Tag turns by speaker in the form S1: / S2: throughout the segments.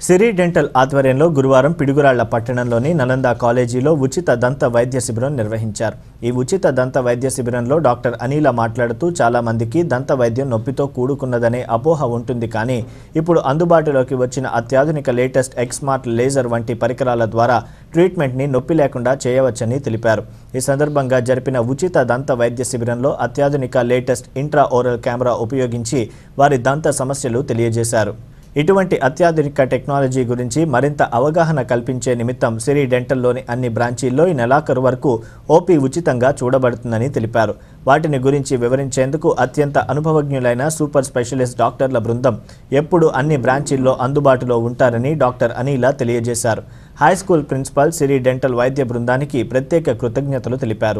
S1: సిరి dental ఆధ్వర్యంలో గురువారం పిడుగురాళ్ల పట్టణంలోని నలంద కాలేజీలో ఉచిత దంత వైద్య శిబిరం నిర్వహించారు ఈ ఉచిత దంత వైద్య శిబిరంలో డాక్టర్ అనిల మాట్లాడుతూ చాలా మందికి దంత వైద్యం నొప్పితో కూడుకున్నదనే అపోహ ఉంటుంది కానీ ఇప్పుడు అందుబాటులోకి వచ్చిన అత్యాధునిక లేటెస్ట్ ఎక్స్మార్ట్ లేజర్ వంటి పరికరాల ద్వారా ట్రీట్మెంట్ని నొప్పి లేకుండా చేయవచ్చని తెలిపారు ఈ సందర్భంగా జరిపిన ఉచిత దంత వైద్య శిబిరంలో అత్యాధునిక లేటెస్ట్ ఇంట్రా ఓరల్ కెమెరా ఉపయోగించి వారి దంత సమస్యలు తెలియజేశారు ఇటువంటి అత్యాధునిక టెక్నాలజీ గురించి మరింత అవగాహన కల్పించే నిమిత్తం సిరి డెంటల్లోని అన్ని బ్రాంచీల్లో ఈ నెలాఖరు వరకు ఓపీ ఉచితంగా చూడబడుతుందని తెలిపారు వాటిని గురించి వివరించేందుకు అత్యంత అనుభవజ్ఞులైన సూపర్ స్పెషలిస్ట్ డాక్టర్ల బృందం ఎప్పుడు అన్ని బ్రాంచీల్లో అందుబాటులో ఉంటారని డాక్టర్ అనిల తెలియజేశారు high school principal Siri dental వైద్య బృందానికి ప్రత్యేక కృతజ్ఞతలు తెలిపారు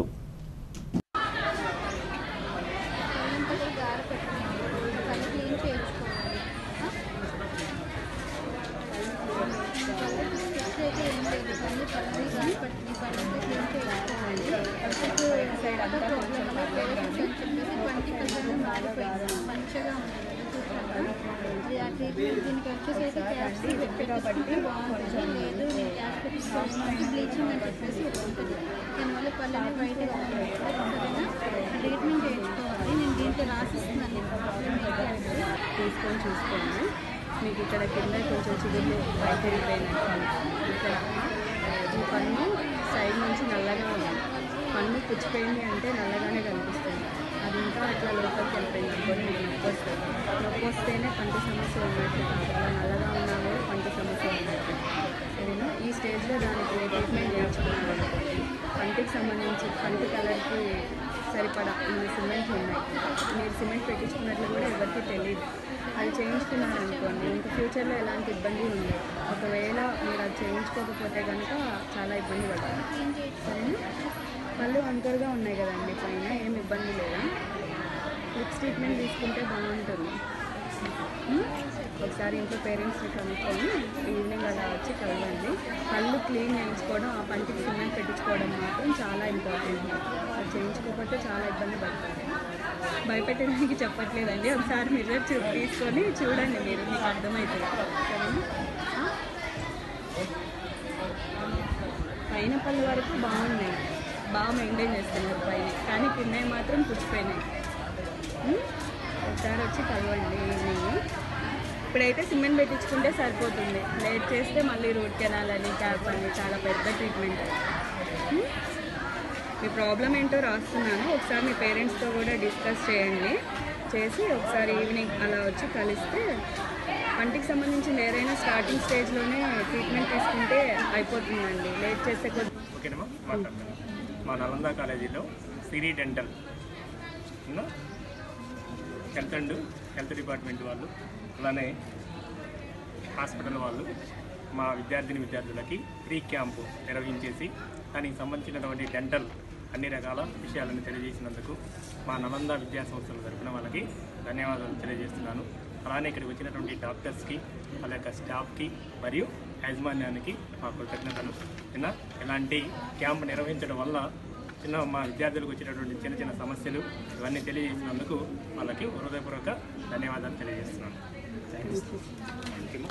S2: ట్రీట్మెంట్ దీనికి వచ్చేసి క్యాప్స్ కాబట్టి బాగుంటుంది లేదు నేను క్యాప్ పెట్టిస్తాను బ్లీచింగ్ అని చెప్పేసి ఉంటుంది దానివల్ల పళ్ళని బయటగా ట్రీట్మెంట్ చేయించుకోవాలి నేను దీంట్లో రాసిస్తున్నాను నేను ప్రాబ్లం ఏంటి అంటే
S3: తీసుకొని చూసుకోండి మీకు ఇక్కడ కింద కొంచెం చిగుళ్ళు పైకి వెళ్ళిపోయినట్టు ఇక్కడ ఈ పన్ను సైడ్ నుంచి నల్లగా ఉంది పన్ను పుచ్చిపోయింది అంటే నల్లగానే కనిపిస్తుంది అది ఇంకా అట్లా లోపలికి వెళ్ళిపోయింది అనుకోని మీకు నొప్పి వస్తుంది నొప్పి వస్తేనే పంటి సమస్య ఉన్నట్టు కాదు అలా నల్లగా ఉన్నా కూడా పంటి సమస్య ఉన్నట్టు సరేనా ఈ స్టేజ్లో దానికి ట్రీట్మెంట్ చేయించుకున్నాను అనుకోండి పంటికి సంబంధించి పంటి కలర్కి సరిపడా ఇన్ని సిమెంట్ ఉన్నాయి మీరు సిమెంట్ పెట్టించుకున్నట్లు కూడా ఎవరికి తెలియదు అది చేయించుకున్నారు అనుకోండి ఇంకా ఫ్యూచర్లో ఎలాంటి ఇబ్బంది ఉండదు ఒకవేళ మీరు అది చేయించుకోకపోతే కనుక చాలా ఇబ్బంది పడతారు సరేనా పళ్ళు వంకరగా ఉన్నాయి కదండి పైన ఏం ఇబ్బంది లేదా లిప్స్ ట్రీట్మెంట్ తీసుకుంటే బాగుంటుంది ఉం? ఒకసారి ఇంట్లో పేరెంట్స్ని కనుక్కొని ఈవినింగ్ అలా వచ్చి కలవండి పళ్ళు క్లీన్ చేయించుకోవడం ఆ పంటికి సిమెంట్ పెట్టించుకోవడం మాత్రం చాలా ఇంపార్టెంట్ అది చేయించుకోకపోతే చాలా ఇబ్బంది పడతారు భయపెట్టడానికి చెప్పట్లేదండి ఒకసారి మిర్రర్ చూ తీసుకొని చూడండి మీరు మీకు అర్థమవుతుంది సరేనా ఆ? పైన పళ్ళు వరకు బాగున్నాయి బాగా మెయింటైన్ చేస్తున్నారు పైన కానీ కింద మాత్రం పుచ్చిపోయినాయి ఉం? ఒకసారి వచ్చి కలవండి ఈవినింగ్ ఇప్పుడైతే సిమెంట్ పెట్టించుకుంటే సరిపోతుంది లేట్ చేస్తే మళ్ళీ రూట్ కెనాల్ అని క్యాప్ అని చాలా పెద్ద ట్రీట్మెంట్ ఉం? మీ ప్రాబ్లం ఏంటో రాస్తున్నాను ఒకసారి మీ పేరెంట్స్తో కూడా డిస్కస్ చేయండి చేసి ఒకసారి ఈవినింగ్ అలా వచ్చి కలిస్తే పంటికి సంబంధించిన ఏదైనా స్టార్టింగ్ స్టేజ్లోనే ట్రీట్మెంట్ తీసుకుంటే అయిపోతుందండి లేట్ చేస్తే కొద్ది
S4: ఓకేనమ్మా మాట్లాడతాను మా నలంద కాలేజీలో సిరి డెంటల్ ఉన్న హెల్త్ అండ్ హెల్త్ డిపార్ట్మెంట్ వాళ్ళు అలానే హాస్పిటల్ వాళ్ళు మా విద్యార్థిని విద్యార్థులకి ఫ్రీ క్యాంపు నిర్వహించేసి దానికి సంబంధించినటువంటి డెంటల్ అన్ని రకాల విషయాలను తెలియజేసినందుకు మా నలంద విద్యా సంస్థల తరపున వాళ్ళకి ధన్యవాదాలు తెలియజేస్తున్నాను అలానే ఇక్కడికి వచ్చినటువంటి డాక్టర్స్కి వాళ్ళ యొక్క స్టాఫ్కి మరియు యాజమాన్యానికి మా కృతజ్ఞతలు చిన్న ఇలాంటి క్యాంప్ నిర్వహించడం వల్ల చిన్న మా విద్యార్థులకు వచ్చినటువంటి చిన్న చిన్న సమస్యలు ఇవన్నీ తెలియజేసినందుకు వాళ్ళకి హృదయపూర్వక ధన్యవాదాలు తెలియజేస్తున్నాను థ్యాంక్ యూ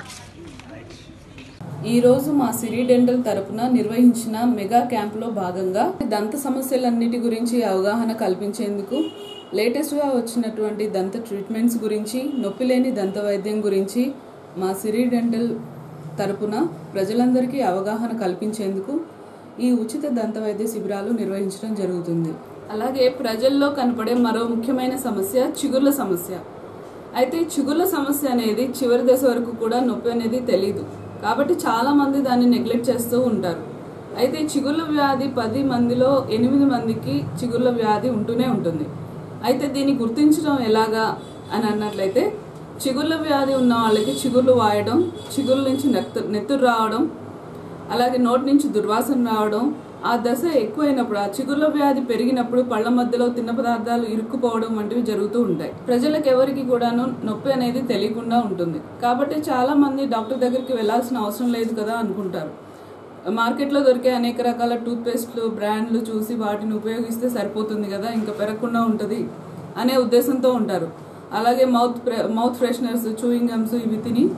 S5: ఈరోజు మా సిరి డెంటల్ తరపున నిర్వహించిన మెగా క్యాంపులో భాగంగా దంత సమస్యలన్నిటి గురించి అవగాహన కల్పించేందుకు లేటెస్ట్గా వచ్చినటువంటి దంత ట్రీట్మెంట్స్ గురించి నొప్పి లేని దంత వైద్యం గురించి మా సిరి డెంటల్ తరపున ప్రజలందరికీ అవగాహన కల్పించేందుకు ఈ ఉచిత దంత వైద్య శిబిరాలు నిర్వహించడం జరుగుతుంది అలాగే ప్రజల్లో కనపడే మరో ముఖ్యమైన సమస్య చిగుర్ల సమస్య అయితే చిగుర్ల సమస్య అనేది చివరి దశ వరకు కూడా నొప్పి అనేది తెలీదు కాబట్టి చాలా మంది దాన్ని నెగ్లెక్ట్ చేస్తూ ఉంటారు అయితే చిగుర్ల వ్యాధి పది మందిలో ఎనిమిది మందికి చిగుర్ల వ్యాధి ఉంటూనే ఉంటుంది అయితే దీన్ని గుర్తించడం ఎలాగా అని అన్నట్లయితే చిగుర్ల వ్యాధి ఉన్న వాళ్ళకి చిగుర్లు వాయడం చిగుర్ల నుంచి నెత్తు నెత్తురు రావడం అలాగే నోటి నుంచి దుర్వాసన రావడం ఆ దశ ఎక్కువైనప్పుడు ఆ చిగుర్ల వ్యాధి పెరిగినప్పుడు పళ్ళ మధ్యలో తిన్న పదార్థాలు ఇరుక్కుపోవడం వంటివి జరుగుతూ ఉంటాయి ప్రజలకు ఎవరికి కూడాను నొప్పి అనేది తెలియకుండా ఉంటుంది కాబట్టి చాలా మంది డాక్టర్ దగ్గరికి వెళ్ళాల్సిన అవసరం లేదు కదా అనుకుంటారు మార్కెట్లో దొరికే అనేక రకాల టూత్పేస్ట్లు బ్రాండ్లు చూసి వాటిని ఉపయోగిస్తే సరిపోతుంది కదా ఇంకా పెరగకుండా ఉంటుంది అనే ఉద్దేశంతో ఉంటారు అలాగే mouth mouth fresheners chewing gums ఇవి తిని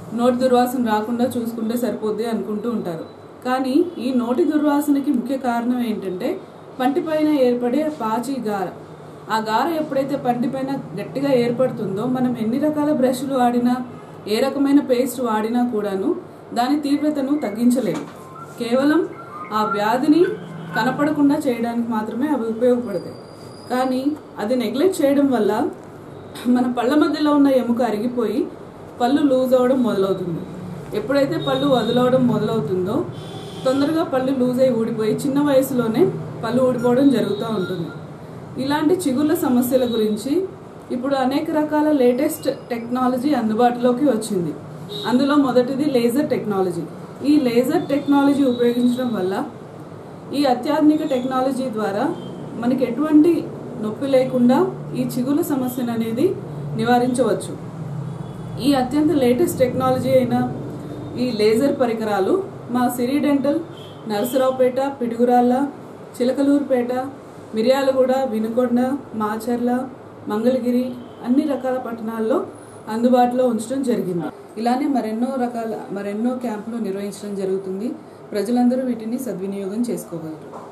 S5: నోటి దుర్వాసన రాకుండా చూసుకుంటే సరిపోద్ది అనుకుంటూ ఉంటారు కానీ ఈ నోటి దుర్వాసనకి ముఖ్య కారణం ఏంటంటే పంటిపైన ఏర్పడే పాచి గార ఆ గార ఎప్పుడైతే పంటిపైన గట్టిగా ఏర్పడుతుందో మనం ఎన్ని రకాల బ్రష్లు వాడినా ఏ రకమైన పేస్ట్ వాడినా కూడాను దాని తీవ్రతను తగ్గించలేము కేవలం ఆ వ్యాధిని కనపడకుండా చేయడానికి మాత్రమే అవి ఉపయోగపడతాయి కానీ అది నెగ్లెక్ట్ చేయడం వల్ల మన పళ్ళ మధ్యలో ఉన్న ఎముక అరిగిపోయి పళ్ళు లూజ్ అవ్వడం మొదలవుతుంది ఎప్పుడైతే పళ్ళు వదలవడం మొదలవుతుందో తొందరగా పళ్ళు లూజ్ అయి ఊడిపోయి చిన్న వయసులోనే పళ్ళు ఊడిపోవడం జరుగుతూ ఉంటుంది ఇలాంటి చిగుళ్ళ సమస్యల గురించి ఇప్పుడు అనేక రకాల లేటెస్ట్ టెక్నాలజీ అందుబాటులోకి వచ్చింది అందులో మొదటిది లేజర్ టెక్నాలజీ ఈ లేజర్ టెక్నాలజీ ఉపయోగించడం వల్ల ఈ అత్యాధునిక టెక్నాలజీ ద్వారా మనకి ఎటువంటి నొప్పి లేకుండా ఈ చిగుల సమస్యను అనేది నివారించవచ్చు ఈ అత్యంత లేటెస్ట్ టెక్నాలజీ అయిన ఈ లేజర్ పరికరాలు మా సిరి డెంటల్ నరసరావుపేట పిడుగురాళ్ళ చిలకలూరుపేట మిర్యాలగూడ వినుకొండ మాచర్ల మంగళగిరి అన్ని రకాల పట్టణాల్లో అందుబాటులో ఉంచడం జరిగింది ఇలానే మరెన్నో రకాల మరెన్నో క్యాంపులు నిర్వహించడం జరుగుతుంది ప్రజలందరూ వీటిని సద్వినియోగం చేసుకోగలరు